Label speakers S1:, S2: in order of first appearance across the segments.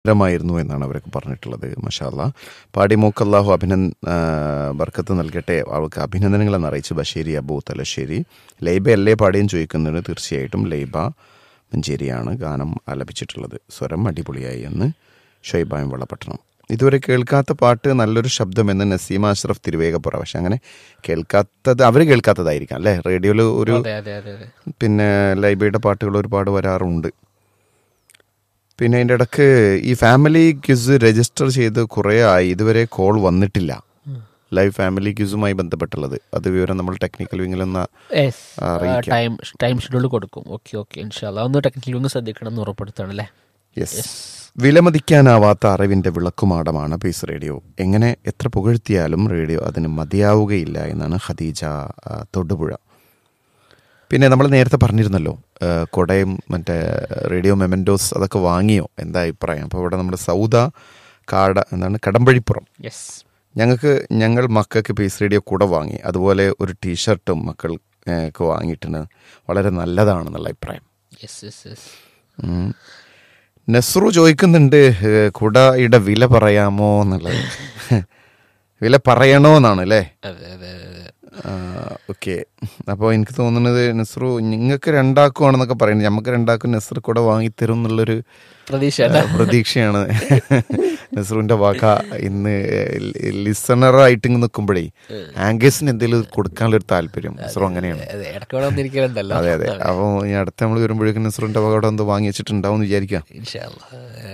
S1: രമായിരുന്നു എന്നാണ് അവരൊക്കെ പറഞ്ഞിട്ടുള്ളത് മഷാല്ല പാടി മൂക്കല്ലാഹു അഭിനന്ദ ബർക്കത്ത് നൽകട്ടെ അവൾക്ക് അഭിനന്ദനങ്ങളെന്ന് അറിയിച്ച് ബഷീരി അബൂ തലശ്ശേരി ലൈബ അല്ലേ പാടിയും ചോദിക്കുന്നുണ്ട് തീർച്ചയായിട്ടും ലൈബ മഞ്ചേരിയാണ് ഗാനം ആലപിച്ചിട്ടുള്ളത് സ്വരം അടിപൊളിയായി എന്ന് ഷൊയ്ബായും വളപട്ടണം ഇതുവരെ കേൾക്കാത്ത പാട്ട് നല്ലൊരു ശബ്ദമെന്ന് നസീമ അഷ്റഫ് തിരുവേഗപ്പുറ പക്ഷെ അങ്ങനെ കേൾക്കാത്തത് അവർ കേൾക്കാത്തതായിരിക്കാം അല്ലേ റേഡിയോയിൽ ഒരു
S2: അതെ അതെ അതെ അതെ
S1: പിന്നെ ലൈബയുടെ പാട്ടുകൾ ഒരുപാട് വരാറുണ്ട് പിന്നെ അതിൻ്റെ ഇടക്ക് ഈ ഫാമിലി ക്വിസ് രജിസ്റ്റർ ചെയ്ത് കുറേ ആയി ഇതുവരെ കോൾ വന്നിട്ടില്ല ലൈവ് ഫാമിലി ക്വിസുമായി ബന്ധപ്പെട്ടുള്ളത് അത് വിവരം നമ്മൾ ടെക്നിക്കൽ വിങ്ങിലൊന്ന്
S2: യെസ്
S1: അറിയിക്കാം.
S2: ടൈം ടൈം ഷെഡ്യൂൾ കൊടുക്കും ഓക്കെ ഓക്കെ ഇൻഷാല്ല ഒന്ന് ടെക്നിക്കലി ഒന്ന് ശ്രദ്ധിക്കണം എന്ന് ഉറപ്പെടുത്താണ് അല്ലേ
S1: യെസ് വിലമതിക്കാനാവാത്ത അറിവിന്റെ വിളക്കുമാടമാണ് പീസ് റേഡിയോ എങ്ങനെ എത്ര പുകഴ്ത്തിയാലും റേഡിയോ അതിന് മതിയാവുകയില്ല എന്നാണ് ഖദീജ ആ, തൊടുപുഴ പിന്നെ നമ്മൾ നേരത്തെ പറഞ്ഞിരുന്നല്ലോ ആ, കൊടയും മറ്റേ റേഡിയോ മെമൻറ്റോസ് അതൊക്കെ വാങ്ങിയോ എന്താ അഭിപ്രായം അപ്പോൾ ഇവിടെ നമ്മുടെ സൗദ കാട എന്താണ് കടമ്പഴിപ്പുറം
S2: യെസ്
S1: ഞങ്ങൾക്ക് ഞങ്ങൾ മക്കൾക്ക് പീസ് റേഡിയോ കൂടെ വാങ്ങി അതുപോലെ ഒരു ടീഷർട്ടും മക്കൾക്ക് വാങ്ങിയിട്ടുണ്ട് വളരെ നല്ലതാണെന്നുള്ള അഭിപ്രായം
S2: യെസ് യെസ് യെസ്
S1: ഉം. നെസ്രു ചോദിക്കുന്നുണ്ട് ഏഹ്, കുടയുടെ വില പറയാമോ എന്നുള്ളത് വില പറയണോ എന്നാണ് അല്ലേ
S2: അതെ അതെ അതെ അതെ
S1: ഓക്കെ അപ്പോൾ എനിക്ക് തോന്നുന്നത് നെസ്രു നിങ്ങൾക്ക് രണ്ടാക്കുവാണെന്നൊക്കെ പറയുന്നത് നമുക്ക് രണ്ടാക്കും നെസ്രു കുട വാങ്ങിത്തരും എന്നുള്ളൊരു
S2: പ്രതീക്ഷ
S1: ഏഹ്, പ്രതീക്ഷയാണ് നെസ്രുവിന്റെ വാക്ക ഇന്ന് ലിസണറായിട്ട് ഇങ്ങ് നിൽക്കുമ്പോഴേ ആംഗേഴ്സിന് എന്തെങ്കിലും കൊടുക്കാനുള്ളൊരു താല്പര്യം നെസ്രു അങ്ങനെയാണ്
S2: അതെ ഇടയ്ക്ക് ഇവിടെ വന്നിരിക്കലുണ്ടല്ലോ
S1: അതെ അതെ അപ്പോൾ ഈ അടുത്ത നമ്മൾ വരുമ്പോഴേക്കും നെസ്രുവിന്റെ വക അവിടെ എന്തോ വാങ്ങി വെച്ചിട്ടുണ്ടാവും എന്ന് വിചാരിക്കാം
S2: ഇൻഷാല്ല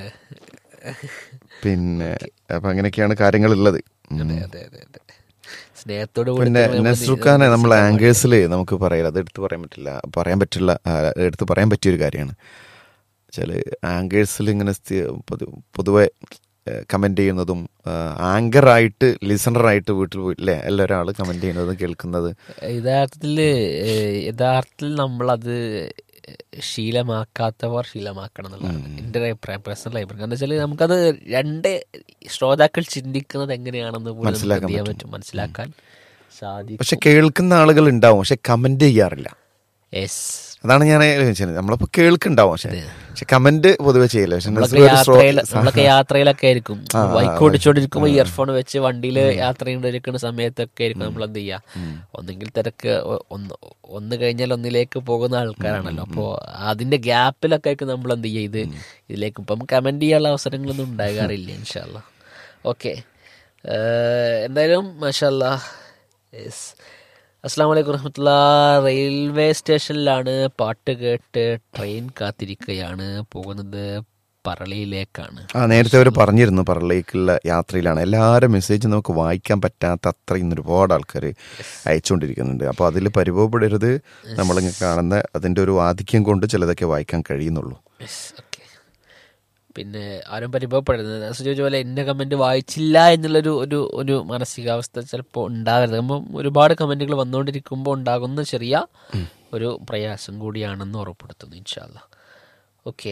S1: പിന്നെ അപ്പൊ അങ്ങനെയൊക്കെയാണ് കാര്യങ്ങളുള്ളത് ഉം.
S2: അതെ അതെ അതെ അതെ സ്നേഹത്തോട് കൂടി
S1: പിന്നെ
S2: നമ്മൾ
S1: നസ്രുഖാനെ നമ്മൾ ആംഗേഴ്സിൽ നമുക്ക് പറയാം അത് എടുത്ത് പറയാൻ പറ്റില്ല പറയാൻ പറ്റില്ല ആ, എടുത്ത് പറയാൻ പറ്റിയൊരു കാര്യമാണ് വെച്ചാൽ ആങ്കേഴ്സിൽ ഇങ്ങനെ സ്ഥി- പൊതു- പൊതുവെ കമന്റ് ചെയ്യുന്നതും ആങ്കറായിട്ട് ലിസണറായിട്ട് വീട്ടിൽ പോയി അല്ലേ എല്ലാ ഒരാൾ കമന്റ് ചെയ്യുന്നതും കേൾക്കുന്നത്
S2: യഥാർത്ഥത്തിൽ യഥാർത്ഥത്തിൽ നമ്മളത് ശീലമാക്കാത്തവർ ശീലമാക്കണം എന്നുള്ളതാണ് എൻ്റെ ഒരു അഭിപ്രായം പേഴ്സണൽ അഭിപ്രായം കാരണം വെച്ചാൽ നമുക്കത് രണ്ട് ശ്രോതാക്കൾ ചിന്തിക്കുന്നത് എങ്ങനെയാണെന്ന് പോലും നമുക്ക്
S1: മനസ്സിലാക്കാൻ
S2: എന്ത് ചെയ്യാൻ
S1: പറ്റും.
S2: പറ്റും മനസ്സിലാക്കാൻ സാധിക്കും
S1: പക്ഷെ കേൾക്കുന്ന ആളുകൾ ഉണ്ടാവും പക്ഷെ കമന്റ് ചെയ്യാറില്ല
S2: യെസ്
S1: അതാണ് ഞാൻ ചോദിച്ചത് നമ്മളിപ്പോ കേൾക്കുണ്ടാവും പക്ഷെ പക്ഷെ കമന്റ് പൊതുവെ ചെയ്യില്ല പക്ഷെ
S2: നമ്മളൊക്കെ
S1: നസ്രു ഒരു ശ്രോ-
S2: യാത്രയിൽ നമ്മളൊക്കെ യാത്രയിലൊക്കെ ആയിരിക്കും ബൈക്ക് ഓടിച്ചോണ്ടിരിക്കുമ്പോൾ ഇയർഫോൺ വെച്ച് വണ്ടിയിൽ യാത്ര ചെയ്തുകൊണ്ടിരിക്കുന്ന സമയത്തൊക്കെ ആയിരിക്കും നമ്മൾ എന്ത് ചെയ്യുക ഒന്നെങ്കിൽ തിരക്ക് ഒ- ഒന്ന് ഒന്ന് കഴിഞ്ഞാൽ ഒന്നിലേക്ക് പോകുന്ന ആൾക്കാരാണല്ലോ അപ്പോൾ അതിന്റെ ഗ്യാപ്പിലൊക്കെ ആയിരിക്കും നമ്മൾ എന്ത് ചെയ്യുക ഇത് ഇതിലേക്ക് ഇപ്പം കമന്റ് ചെയ്യാനുള്ള അവസരങ്ങളൊന്നും ഉണ്ടാകാറില്ല ഇൻഷാല്ല ഓക്കെ എന്തായാലും മഷാല്ല യെസ് അസ്സാം വലൈക്കും വറഹമത്തുള്ള റെയിൽവേ സ്റ്റേഷനിലാണ് പാട്ട് കേട്ട് ട്രെയിൻ കാത്തിരിക്കുകയാണ് പോകുന്നത് പറളിയിലേക്കാണ്
S1: ആ നേരത്തെ അവർ പറഞ്ഞിരുന്നു പറളിലേക്കുള്ള യാത്രയിലാണ് എല്ലാവരും മെസ്സേജ് നമുക്ക് വായിക്കാൻ പറ്റാത്ത അത്രയും ഒരുപാട് ആൾക്കാർ അയച്ചുകൊണ്ടിരിക്കുന്നുണ്ട് അപ്പോൾ അതിൽ പരിഭവപ്പെടരുത് നമ്മളിങ്ങനെ കാണുന്ന അതിൻ്റെ ഒരു ആധിക്യം കൊണ്ട് ചിലതൊക്കെ വായിക്കാൻ കഴിയുന്നുള്ളൂ
S2: യെസ് ഓക്കെ പിന്നെ ആരും പരിഭവപ്പെടരുത് അസു ചോദിച്ച പോലെ എൻ്റെ കമൻറ്റ് വായിച്ചില്ല എന്നുള്ളൊരു ഒരു ഒരു മാനസികാവസ്ഥ ചിലപ്പോൾ ഉണ്ടാകരുത് അപ്പം ഒരുപാട് കമൻറ്റുകൾ വന്നുകൊണ്ടിരിക്കുമ്പോൾ ഉണ്ടാകുന്ന ചെറിയ ഒരു പ്രയാസം കൂടിയാണെന്ന് ഉറപ്പെടുത്തുന്നു ഇൻഷാല്ല ഓക്കെ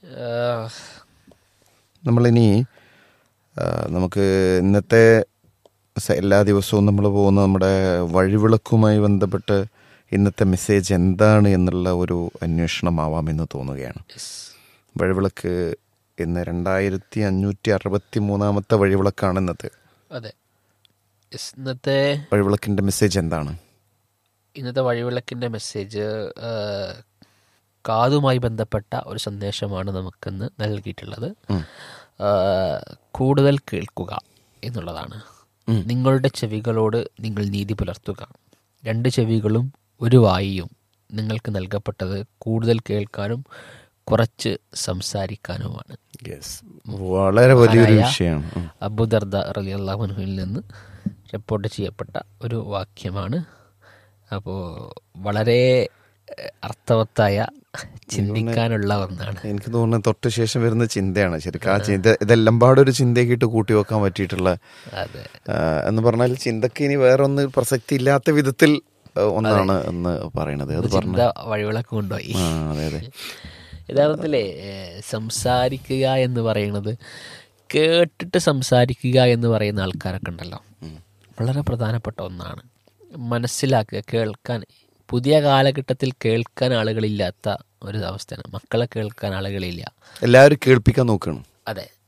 S1: നമ്മളിനി ആ, നമുക്ക് ഇന്നത്തെ സ- എല്ലാ ദിവസവും നമ്മൾ പോകുന്ന നമ്മുടെ വഴിവിളക്കുമായി ബന്ധപ്പെട്ട് ഇന്നത്തെ മെസ്സേജ് എന്താണ് എന്നുള്ള ഒരു അന്വേഷണമാവാമെന്ന് തോന്നുകയാണ് വഴിവിളക്ക് ഇന്ന് രണ്ടായിരത്തി അഞ്ഞൂറ്റി അറുപത്തി മൂന്നാമത്തെ വഴിവിളക്കാണ് ഇന്നത്തെ
S2: അതെ യെസ് ഇന്നത്തെ
S1: വഴിവിളക്കിന്റെ മെസ്സേജ് എന്താണ്
S2: ഇന്നത്തെ വഴിവിളക്കിൻ്റെ മെസ്സേജ് കാതുമായി ബന്ധപ്പെട്ട ഒരു സന്ദേശമാണ് നമുക്കിന്ന് നൽകിയിട്ടുള്ളത് ആ, കൂടുതൽ കേൾക്കുക എന്നുള്ളതാണ് നിങ്ങളുടെ ചെവികളോട് നിങ്ങൾ നീതി പുലർത്തുക രണ്ട് ചെവികളും ഒരു വായിയും നിങ്ങൾക്ക് നൽകപ്പെട്ടത് കൂടുതൽ കേൾക്കാനും കുറച്ച് സംസാരിക്കാനുമാണ്
S1: യെസ് വളരെ വലിയൊരു
S2: മഹാനായ
S1: വിഷയമാണ് ഉം.
S2: അബുദർദ റലി അള്ളാഹുനുവിൽ നിന്ന് റിപ്പോർട്ട് ചെയ്യപ്പെട്ട ഒരു വാക്യമാണ് അപ്പോൾ വളരെ ഏഹ്, അർത്ഥവത്തായ ചിന്തിക്കാനുള്ള ഒന്നാണ്
S1: എനിക്ക് തോന്നുന്നത് തൊട്ട് ശേഷം വരുന്ന ചിന്തയാണ് ശരിക്കും ആ ചിന്ത ഇതെല്ലാം പാടെ ഒരു ചിന്തയാക്കിയിട്ട് കൂട്ടി വെക്കാൻ പറ്റിയിട്ടുള്ള
S2: അതെ
S1: ആ, എന്ന് പറഞ്ഞാൽ ചിന്തക്ക് ഇനി വേറെ ഒന്ന് പ്രസക്തി ഇല്ലാത്ത വിധത്തിൽ ആ, ഒന്നാണ് എന്ന് പറയണത് അത് പറഞ്ഞ
S2: ചിന്ത വഴിവിളക്ക് കൊണ്ടുപോയി
S1: ആ അതെ അതെ
S2: യഥാർത്ഥത്തിലെ ഏഹ്, സംസാരിക്കുക എന്ന് പറയുന്നത് കേട്ടിട്ട് സംസാരിക്കുക എന്ന് പറയുന്ന ആൾക്കാരൊക്കെ ഉണ്ടല്ലോ വളരെ പ്രധാനപ്പെട്ട ഒന്നാണ് മനസ്സിലാക്കുക കേൾക്കാൻ പുതിയ കാലഘട്ടത്തിൽ കേൾക്കാൻ ആളുകളില്ലാത്ത ഒരു അവസ്ഥയാണ് മക്കളെ കേൾക്കാൻ ആളുകളില്ല
S1: എല്ലാവരും കേൾപ്പിക്കാൻ നോക്കണം
S2: അതെ